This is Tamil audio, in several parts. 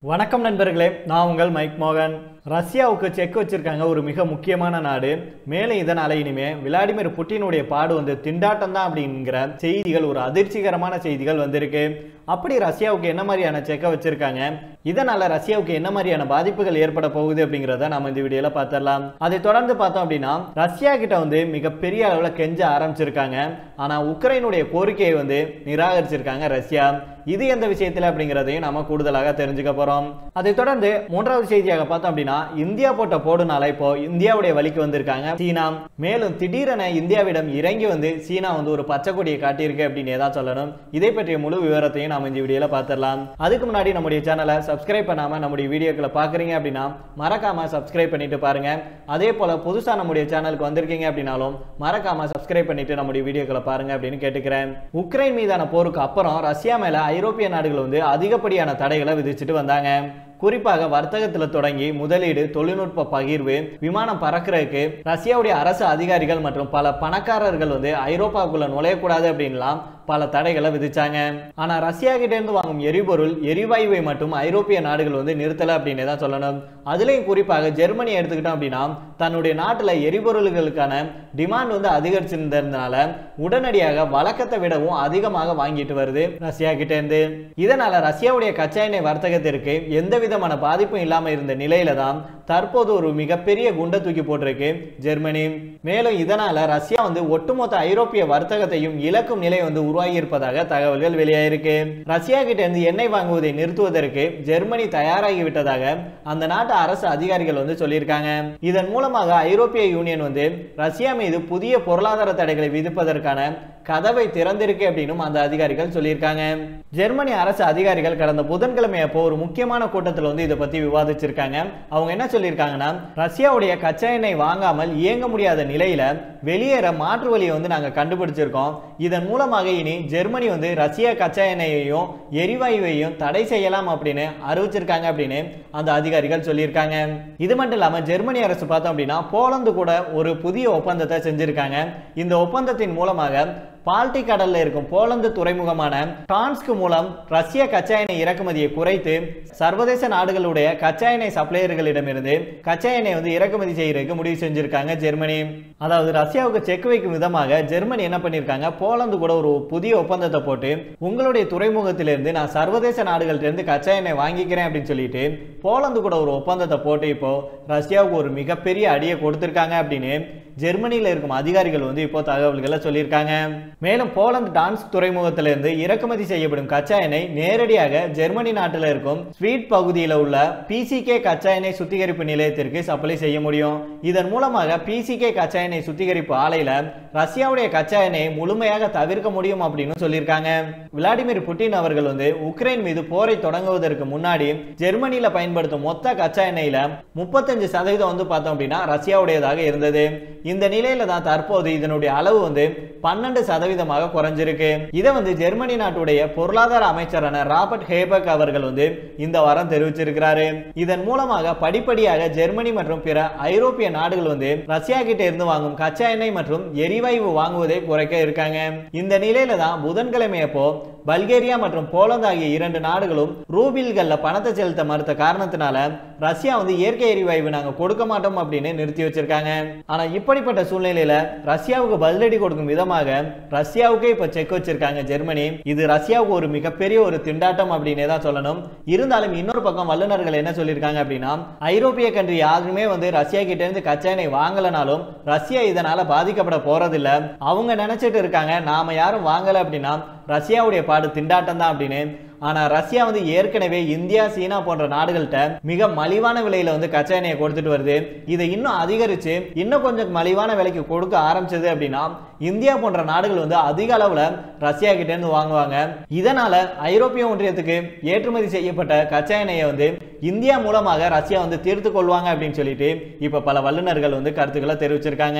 வணக்கம் நண்பர்களே நான் உங்கள் மைக் மோகன் ரஷ்யாவுக்கு செக் வச்சிருக்காங்க ஒரு மிக முக்கியமான நாடு மேலும் இதனால இனிமே விளாடிமிர் புட்டினுடைய பாடு வந்து திண்டாட்டம் தான் அப்படிங்கிற செய்திகள் ஒரு அதிர்ச்சிகரமான செய்திகள் வந்திருக்கு அப்படி ரஷ்யாவுக்கு என்ன மாதிரியான செக்கை வச்சிருக்காங்க இதனால ரஷ்யாவுக்கு என்ன மாதிரியான பாதிப்புகள் ஏற்பட போகுது அப்படிங்கிறத நம்ம இந்த வீடியோல பார்த்துடலாம் அதை தொடர்ந்து பார்த்தோம் அப்படின்னா ரஷ்யா கிட்ட வந்து மிகப்பெரிய அளவில் கெஞ்ச ஆரம்பிச்சிருக்காங்க ஆனா உக்ரைனுடைய கோரிக்கையை வந்து நிராகரிச்சிருக்காங்க ரஷ்யா இது எந்த விஷயத்துல அப்படிங்கிறதையும் நம்ம கூடுதலாக தெரிஞ்சுக்க போறோம் அதை தொடர்ந்து மூன்றாவது செய்தியாக பார்த்தோம் அப்படின்னா இந்தியா போட்ட போடுனால இப்போ இந்தியாவுடைய வழிக்கு வந்திருக்காங்க சீனா மேலும் திடீரென இந்தியாவிடம் இறங்கி வந்து சீனா வந்து ஒரு பச்சை கொடியை காட்டியிருக்கு அப்படின்னு ஏதாவது சொல்லணும் இதை பற்றிய முழு விவரத்தையும் நாம இந்த வீடியோல பார்த்துடலாம் அதுக்கு முன்னாடி நம்முடைய சேனலை சப்ஸ்கிரைப் பண்ணாம நம்முடைய வீடியோக்களை பாக்குறீங்க அப்படின்னா மறக்காம சப்ஸ்கிரைப் பண்ணிட்டு பாருங்க அதே போல புதுசா நம்முடைய சேனலுக்கு வந்திருக்கீங்க அப்படின்னாலும் மறக்காம சப்ஸ்கிரைப் பண்ணிட்டு நம்முடைய வீடியோக்களை பாருங்க அப்படின்னு கேட்டுக்கிறேன் உக்ரைன் மீதான போருக்கு அப்புறம் ரஷ்யா மேல ஐரோப்பிய நாடுகள் வந்து அதிகப்படியான தடைகளை விதிச்சுட்டு வந்தாங்க குறிப்பாக வர்த்தகத்துல தொடங்கி முதலீடு தொழில்நுட்ப பகிர்வு விமானம் பறக்கிறதுக்கு ரஷ்யாவுடைய அரசு அதிகாரிகள் மற்றும் பல பணக்காரர்கள் வந்து ஐரோப்பாவுக்குள்ள நுழையக்கூடாது அப்படின்லாம் பல தடைகளை விதிச்சாங்க ஆனா ரஷ்யா கிட்ட இருந்து வாங்கும் எரிபொருள் எரிவாயுவை மட்டும் ஐரோப்பிய நாடுகள் வந்து நிறுத்தல அப்படின்னு தான் சொல்லணும் அதுலயும் குறிப்பாக ஜெர்மனி எடுத்துக்கிட்டோம் அப்படின்னா தன்னுடைய நாட்டுல எரிபொருள்களுக்கான டிமாண்ட் வந்து அதிகரிச்சிருந்ததுனால உடனடியாக வழக்கத்தை விடவும் அதிகமாக வாங்கிட்டு வருது ரஷ்யா கிட்ட இருந்து இதனால ரஷ்யாவுடைய கச்சா எண்ணெய் வர்த்தகத்திற்கு எந்த விதமான பாதிப்பும் இல்லாம இருந்த நிலையில தான் தற்போது ஒரு மிகப்பெரிய குண்டை தூக்கி போட்டிருக்கு ஜெர்மனி மேலும் இதனால ரஷ்யா வந்து ஒட்டுமொத்த ஐரோப்பிய வர்த்தகத்தையும் இழக்கும் நிலை வந்து உருவாகி இருப்பதாக தகவல்கள் வெளியாயிருக்கு ரஷ்யா கிட்ட இருந்து எண்ணெய் வாங்குவதை நிறுத்துவதற்கு ஜெர்மனி தயாராகி விட்டதாக அந்த நாட்டு அரசு அதிகாரிகள் வந்து சொல்லியிருக்காங்க இதன் மூலமாக ஐரோப்பிய யூனியன் வந்து ரஷ்யா மீது புதிய பொருளாதார தடைகளை விதிப்பதற்கான கதவை திறந்திருக்கு அப்படின்னும் அந்த அதிகாரிகள் சொல்லியிருக்காங்க ஜெர்மனி அரசு அதிகாரிகள் கடந்த புதன்கிழமை அப்போ ஒரு முக்கியமான கூட்டத்தில் வந்து இதை பத்தி விவாதிச்சிருக்காங்க அவங்க என்ன சொல்லியிருக்காங்கன்னா ரஷ்யாவுடைய கச்சா எண்ணெய் வாங்காமல் இயங்க முடியாத நிலையில வெளியேற மாற்று வழியை வந்து நாங்க கண்டுபிடிச்சிருக்கோம் இதன் மூலமாக இனி ஜெர்மனி வந்து ரஷ்யா கச்சா எண்ணெயையும் எரிவாயுவையும் தடை செய்யலாம் அப்படின்னு அறிவிச்சிருக்காங்க அப்படின்னு அந்த அதிகாரிகள் சொல்லியிருக்காங்க இது மட்டும் இல்லாம ஜெர்மனி அரசு பார்த்தோம் அப்படின்னா போலந்து கூட ஒரு புதிய ஒப்பந்தத்தை செஞ்சிருக்காங்க இந்த ஒப்பந்தத்தின் மூலமாக பால்டிக் கடல்ல இருக்கும் போலந்து துறைமுகமான டான்ஸ்க் மூலம் ரஷ்ய கச்சா எண்ணெய் இறக்குமதியை குறைத்து சர்வதேச நாடுகளுடைய கச்சா எண்ணெய் சப்ளையர்களிடமிருந்து கச்சா எண்ணெய் வந்து இறக்குமதி செய்யறதுக்கு முடிவு செஞ்சிருக்காங்க ஜெர்மனி அதாவது ரஷ்யாவுக்கு செக் வைக்கும் விதமாக ஜெர்மனி என்ன பண்ணிருக்காங்க போலந்து கூட ஒரு புதிய ஒப்பந்தத்தை போட்டு உங்களுடைய துறைமுகத்திலிருந்து நான் சர்வதேச நாடுகள்ட்ட இருந்து கச்சா எண்ணெய் வாங்கிக்கிறேன் அப்படின்னு சொல்லிட்டு போலந்து கூட ஒரு ஒப்பந்தத்தை போட்டு இப்போ ரஷ்யாவுக்கு ஒரு மிகப்பெரிய அடியை கொடுத்திருக்காங்க அப்படின்னு ஜெர்மனியில் இருக்கும் அதிகாரிகள் வந்து இப்போ தகவல்களை சொல்லியிருக்காங்க மேலும் போலந்து டான்ஸ் துறைமுகத்திலிருந்து இறக்குமதி செய்யப்படும் கச்சா எண்ணெய் நேரடியாக ஜெர்மனி நாட்டில் இருக்கும் ஸ்வீட் பகுதியில் உள்ள பிசிகே கச்சா எண்ணெய் சுத்திகரிப்பு நிலையத்திற்கு சப்ளை செய்ய முடியும் இதன் மூலமாக பிசிகே கச்சா எண்ணெய் சுத்திகரிப்பு ஆலையில ரஷ்யாவுடைய கச்சா எண்ணெயை முழுமையாக தவிர்க்க முடியும் அப்படின்னு சொல்லியிருக்காங்க விளாடிமிர் புட்டின் அவர்கள் வந்து உக்ரைன் மீது போரை தொடங்குவதற்கு முன்னாடி ஜெர்மனியில பயன்படுத்தும் மொத்த கச்சா எண்ணெயில முப்பத்தஞ்சு சதவீதம் வந்து பார்த்தோம் அப்படின்னா ரஷ்யாவுடையதாக இருந்தது இந்த நிலையில தான் தற்போது இதனுடைய அளவு வந்து பன்னெண்டு சதவீதமாக குறைஞ்சிருக்கு இதை வந்து ஜெர்மனி நாட்டுடைய பொருளாதார அமைச்சரான ராபர்ட் ஹேபக் அவர்கள் வந்து இந்த வாரம் தெரிவிச்சிருக்கிறாரு இதன் மூலமாக படிப்படியாக ஜெர்மனி மற்றும் பிற ஐரோப்பிய நாடுகள் வந்து ரஷ்யா கிட்ட இருந்து வாங்கும் கச்சா எண்ணெய் மற்றும் எரிவாயு வாங்குவதை குறைக்க இருக்காங்க இந்த நிலையில தான் புதன்கிழமை அப்போ பல்கேரியா மற்றும் போலந்து ஆகிய இரண்டு நாடுகளும் ரூபில்கள்ல பணத்தை செலுத்த மறுத்த காரணத்தினால ரஷ்யா வந்து இயற்கை எரிவாயு நாங்க கொடுக்க மாட்டோம் அப்படின்னு நிறுத்தி வச்சிருக்காங்க ஆனா இப்படிப்பட்ட சூழ்நிலையில ரஷ்யாவுக்கு பதிலடி கொடுக்கும் விதமாக ரஷ்யாவுக்கே இப்ப செக் வச்சிருக்காங்க ஜெர்மனி இது ரஷ்யாவுக்கு ஒரு மிகப்பெரிய ஒரு திண்டாட்டம் அப்படின்னே தான் சொல்லணும் இருந்தாலும் இன்னொரு பக்கம் வல்லுநர்கள் என்ன சொல்லியிருக்காங்க அப்படின்னா ஐரோப்பிய கண்ட்ரி யாருமே வந்து ரஷ்யா கிட்ட இருந்து கச்சா எண்ணெய் வாங்கலனாலும் ரஷ்யா இதனால பாதிக்கப்பட போறதில்ல அவங்க நினைச்சிட்டு இருக்காங்க நாம யாரும் வாங்கல அப்படின்னா ரஷ்யாவுடைய பாடு திண்டாட்டம் தான் அப்படின்னு ஆனா ரஷ்யா வந்து ஏற்கனவே இந்தியா சீனா போன்ற நாடுகள்கிட்ட மிக மலிவான விலையில வந்து கச்சா எண்ணெயை கொடுத்துட்டு வருது இதை இன்னும் அதிகரிச்சு இன்னும் கொஞ்சம் மலிவான விலைக்கு கொடுக்க ஆரம்பிச்சது அப்படின்னா இந்தியா போன்ற நாடுகள் வந்து அதிக அளவுல ரஷ்யா கிட்ட இருந்து வாங்குவாங்க இதனால ஐரோப்பிய ஒன்றியத்துக்கு ஏற்றுமதி செய்யப்பட்ட கச்சா எண்ணெயை வந்து இந்தியா மூலமாக ரஷ்யா வந்து தீர்த்து கொள்வாங்க அப்படின்னு சொல்லிட்டு இப்ப பல வல்லுநர்கள் வந்து கருத்துக்களை தெரிவிச்சிருக்காங்க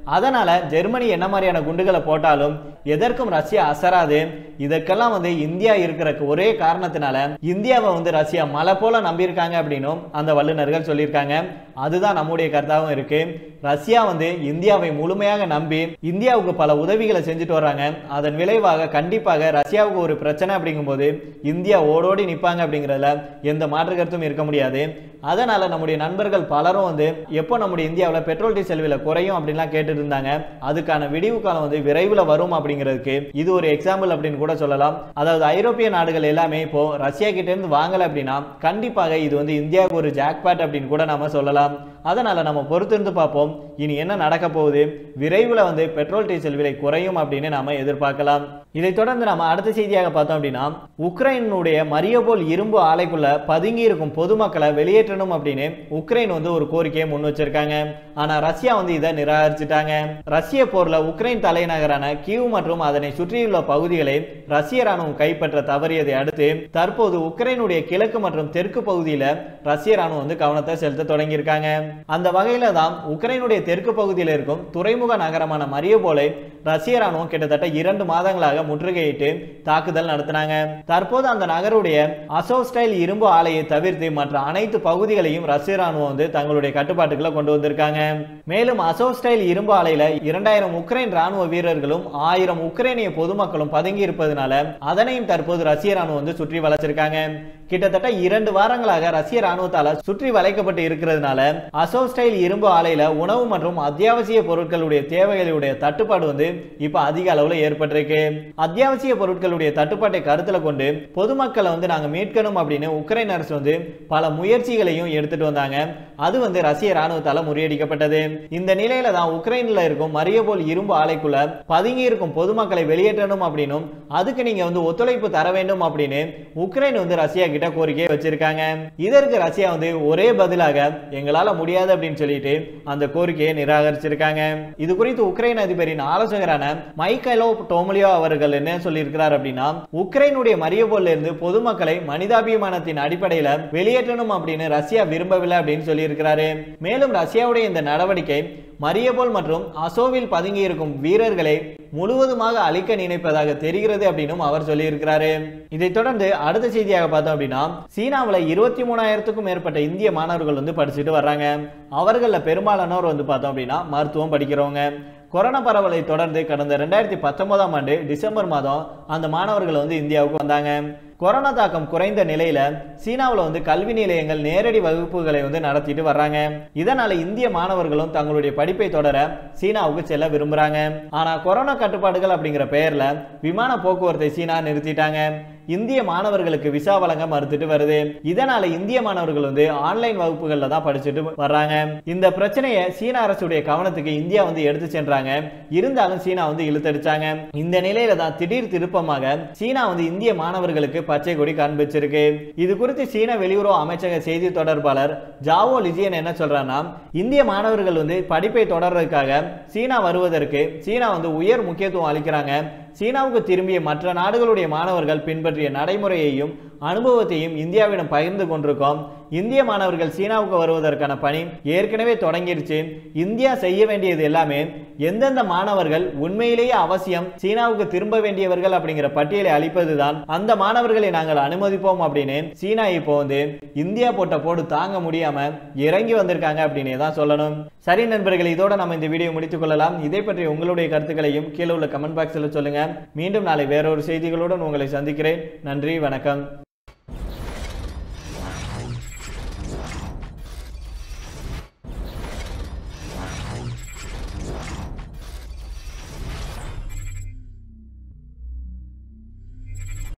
அதனால ஜெர்மனி என்ன மாதிரியான குண்டுகளை போட்டாலும் எதற்கும் ரஷ்யா அசராது இதற்கெல்லாம் வந்து இந்தியா இருக்கிற ஒரே காரணத்தினால இந்தியாவை வந்து ரஷ்யா மலை போல நம்பியிருக்காங்க அப்படின்னும் அந்த வல்லுநர்கள் சொல்லியிருக்காங்க அதுதான் நம்முடைய கருத்தாகவும் இருக்கு ரஷ்யா வந்து இந்தியாவை முழுமையாக நம்பி இந்தியாவுக்கு பல உதவிகளை செஞ்சுட்டு வர்றாங்க அதன் விளைவாக கண்டிப்பாக ரஷ்யாவுக்கு ஒரு பிரச்சனை அப்படிங்கும்போது இந்தியா ஓடோடி நிற்பாங்க அப்படிங்கிறதுல எந்த மாற்று கருத்தும் இருக்க முடியாது அதனால நம்முடைய நண்பர்கள் பலரும் வந்து எப்போ நம்முடைய இந்தியாவில் பெட்ரோல் டீசல் விலை குறையும் அப்படின்லாம் கேட்டுட்டு இருந்தாங்க அதுக்கான விடிவு காலம் வந்து விரைவில் வரும் அப்படிங்கிறதுக்கு இது ஒரு எக்ஸாம்பிள் அப்படின்னு கூட சொல்லலாம் அதாவது ஐரோப்பிய நாடுகள் எல்லாமே இப்போ ரஷ்யா கிட்ட இருந்து வாங்கல அப்படின்னா கண்டிப்பாக இது வந்து இந்தியாவுக்கு ஒரு ஜாக்பாட் அப்படின்னு கூட நாம சொல்லலாம் அதனால நம்ம பொறுத்திருந்து பார்ப்போம் இனி என்ன நடக்க போகுது விரைவில் வந்து பெட்ரோல் டீசல் விலை குறையும் அப்படின்னு நாம எதிர்பார்க்கலாம் இதை தொடர்ந்து நம்ம அடுத்த செய்தியாக பார்த்தோம் அப்படின்னா உக்ரைனுடைய மரியபோல் இரும்பு ஆலைக்குள்ள பதுங்கி இருக்கும் பொதுமக்களை வெளியேற்றணும் அப்படின்னு உக்ரைன் வந்து ஒரு கோரிக்கையை முன் வச்சிருக்காங்க ஆனா ரஷ்யா வந்து இதை நிராகரிச்சிட்டாங்க ரஷ்ய போர்ல உக்ரைன் தலைநகரான கியூ மற்றும் அதனை சுற்றியுள்ள பகுதிகளை ரஷ்ய ராணுவம் கைப்பற்ற தவறியதை அடுத்து தற்போது உக்ரைனுடைய கிழக்கு மற்றும் தெற்கு பகுதியில ரஷ்ய ராணுவம் வந்து கவனத்தை செலுத்த தொடங்கியிருக்காங்க அந்த வகையில தான் உக்ரைனுடைய தெற்கு பகுதியில் இருக்கும் துறைமுக நகரமான மரியபோலை ரஷ்ய ராணுவம் கிட்டத்தட்ட இரண்டு மாதங்களாக முற்றுகையிட்டு தாக்குதல் நடத்தினாங்க தற்போது அந்த நகருடைய அசோஸ்டைல் இரும்பு ஆலையை தவிர்த்து மற்ற அனைத்து பகுதிகளையும் ரஷ்ய ராணுவம் வந்து தங்களுடைய கட்டுப்பாட்டுக்குள்ள கொண்டு வந்திருக்காங்க மேலும் அசோஸ்டைல் இரும்பு ஆலையில இரண்டாயிரம் உக்ரைன் ராணுவ வீரர்களும் ஆயிரம் உக்ரைனிய பொதுமக்களும் பதுங்கி இருப்பதனால அதனையும் தற்போது ரஷ்ய ராணுவம் வந்து சுற்றி வளைச்சிருக்காங்க கிட்டத்தட்ட இரண்டு வாரங்களாக ரஷ்ய ராணுவத்தால சுற்றி வளைக்கப்பட்டு இருக்கிறதுனால அசோஸ்டைல் இரும்பு ஆலையில உணவு மற்றும் அத்தியாவசிய பொருட்களுடைய தேவைகளுடைய தட்டுப்பாடு வந்து இப்ப அதிக அளவுல ஏற்பட்டிருக்கு அத்தியாவசிய பொருட்களுடைய தட்டுப்பாட்டை கருத்துல கொண்டு பொதுமக்களை வந்து நாங்க மீட்கணும் அப்படின்னு உக்ரைன் அரசு வந்து பல முயற்சிகளையும் எடுத்துட்டு வந்தாங்க அது வந்து ரஷ்ய ராணுவத்தால முறியடிக்கப்பட்டது இந்த நிலையில தான் உக்ரைன்ல இருக்கும் மரியபோல் இரும்பு ஆலைக்குள்ள பதுங்கி இருக்கும் பொதுமக்களை வெளியேற்றணும் அப்படின்னும் அதுக்கு நீங்க வந்து ஒத்துழைப்பு தர வேண்டும் அப்படின்னு உக்ரைன் வந்து ரஷ்யா கிட்ட கோரிக்கை வச்சிருக்காங்க இதற்கு ரஷ்யா வந்து ஒரே பதிலாக எங்களால முடியாது அப்படின்னு சொல்லிட்டு அந்த கோரிக்கையை நிராகரிச்சிருக்காங்க இது குறித்து உக்ரைன் அதிபரின் ஆலோசகரான மைக்கேலோ டோமலியோ அவர்கள் என்ன சொல்லியிருக்கிறார் அப்படின்னா உக்ரைனுடைய மரியபோல்ல இருந்து பொதுமக்களை மனிதாபிமானத்தின் அடிப்படையில வெளியேற்றணும் அப்படின்னு ரஷ்யா விரும்பவில்லை அப்படின்னு சொல்லியிருக்கிறாரு மேலும் ரஷ்யாவுடைய இந்த நடவடிக்கை மரியபோல் மற்றும் அசோவில் பதுங்கி இருக்கும் வீரர்களை முழுவதுமாக அழிக்க நினைப்பதாக தெரிகிறது அப்படின்னும் அவர் சொல்லியிருக்கிறாரு இதைத் தொடர்ந்து அடுத்த செய்தியாக பார்த்தோம் அப்படின்னா சீனாவில் இருபத்தி மூணாயிரத்துக்கும் மேற்பட்ட இந்திய மாணவர்கள் வந்து படிச்சுட்டு வர்றாங்க அவர்களில் பெரும்பாலானோர் வந்து பார்த்தோம் அப்படின்னா மருத்துவம் படிக்கிறவங்க கொரோனா பரவலை தொடர்ந்து கடந்த ரெண்டாயிரத்தி பத்தொன்பதாம் ஆண்டு டிசம்பர் மாதம் அந்த மாணவர்கள் வந்து இந்தியாவுக்கு வந்தாங்க கொரோனா தாக்கம் குறைந்த நிலையில சீனாவில் வந்து கல்வி நிலையங்கள் நேரடி வகுப்புகளை வந்து நடத்திட்டு வர்றாங்க இதனால இந்திய மாணவர்களும் தங்களுடைய படிப்பை தொடர சீனாவுக்கு செல்ல விரும்புறாங்க ஆனா கொரோனா கட்டுப்பாடுகள் அப்படிங்கிற பெயர்ல விமான போக்குவரத்தை சீனா நிறுத்திட்டாங்க இந்திய மாணவர்களுக்கு விசா வழங்க மறுத்துட்டு வருது இதனால இந்திய மாணவர்கள் வந்து ஆன்லைன் வகுப்புகள்ல தான் படிச்சுட்டு வர்றாங்க இந்த பிரச்சனையை சீன அரசுடைய கவனத்துக்கு இந்தியா வந்து எடுத்து சென்றாங்க இருந்தாலும் சீனா வந்து இழுத்தடிச்சாங்க இந்த நிலையில தான் திடீர் திருப்பமாக சீனா வந்து இந்திய மாணவர்களுக்கு பச்சை கொடி காண்பிச்சிருக்கு இது குறித்து சீன வெளியுறவு அமைச்சக செய்தி தொடர்பாளர் ஜாவோ லிஜியன் என்ன சொல்றான்னா இந்திய மாணவர்கள் வந்து படிப்பை தொடர்றதுக்காக சீனா வருவதற்கு சீனா வந்து உயர் முக்கியத்துவம் அளிக்கிறாங்க சீனாவுக்கு திரும்பிய மற்ற நாடுகளுடைய மாணவர்கள் பின்பற்றிய நடைமுறையையும் அனுபவத்தையும் இந்தியாவிடம் பகிர்ந்து கொண்டிருக்கோம் இந்திய மாணவர்கள் சீனாவுக்கு வருவதற்கான பணி ஏற்கனவே தொடங்கிருச்சு இந்தியா செய்ய வேண்டியது எல்லாமே எந்தெந்த மாணவர்கள் உண்மையிலேயே அவசியம் சீனாவுக்கு திரும்ப வேண்டியவர்கள் அப்படிங்கிற பட்டியலை அளிப்பதுதான் அந்த மாணவர்களை நாங்கள் அனுமதிப்போம் அப்படின்னு சீனா இப்போ வந்து இந்தியா போட்ட போடு தாங்க முடியாம இறங்கி வந்திருக்காங்க அப்படின்னே தான் சொல்லணும் சரி நண்பர்கள் இதோட நம்ம இந்த வீடியோ முடித்துக் கொள்ளலாம் இதை பற்றி உங்களுடைய கருத்துக்களையும் கீழே உள்ள கமெண்ட் பாக்ஸில் சொல்லுங்க மீண்டும் நாளை வேறொரு செய்திகளுடன் உங்களை சந்திக்கிறேன் நன்றி வணக்கம்